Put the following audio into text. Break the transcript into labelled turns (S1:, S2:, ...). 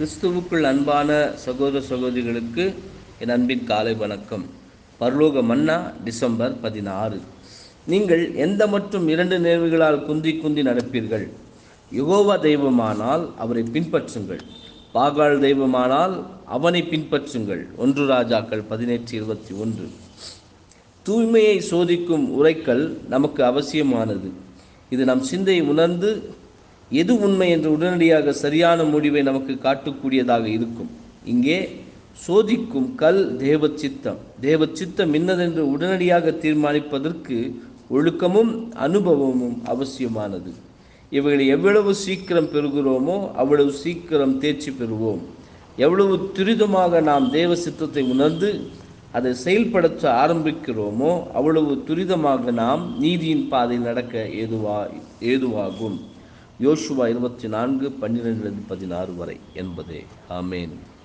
S1: கிறிஸ்துவுக்குள் அன்பான சகோதர சகோதரிகளுக்கு என் அன்பின் காலை வணக்கம் பரலோக மன்னா டிசம்பர் பதினாறு நீங்கள் எந்த மற்றும் இரண்டு நேர்வுகளால் குந்தி குந்தி நடப்பீர்கள் யெகோவா தெய்வமானால் அவரை பின்பற்றுங்கள் பாகால் தெய்வமானால் அவனை பின்பற்றுங்கள் ஒன்று ராஜாக்கள் பதினெட்டு இருபத்தி ஒன்று தூய்மையை சோதிக்கும் உரைக்கல் நமக்கு அவசியமானது இது நம் சிந்தையை உணர்ந்து எது உண்மை என்று உடனடியாக சரியான முடிவை நமக்கு காட்டக்கூடியதாக இருக்கும் இங்கே சோதிக்கும் கல் தேவ சித்தம் தேவ சித்தம் இன்னதென்று உடனடியாக தீர்மானிப்பதற்கு ஒழுக்கமும் அனுபவமும் அவசியமானது இவைகளை எவ்வளவு சீக்கிரம் பெறுகிறோமோ அவ்வளவு சீக்கிரம் தேர்ச்சி பெறுவோம் எவ்வளவு துரிதமாக நாம் தேவ சித்தத்தை உணர்ந்து அதை செயல்படுத்த ஆரம்பிக்கிறோமோ அவ்வளவு துரிதமாக நாம் நீதியின் பாதையில் நடக்க ஏதுவா ஏதுவாகும் யோசுவா இருபத்தி நான்கு பன்னிரெண்டு பதினாறு வரை என்பதே ஆமேன்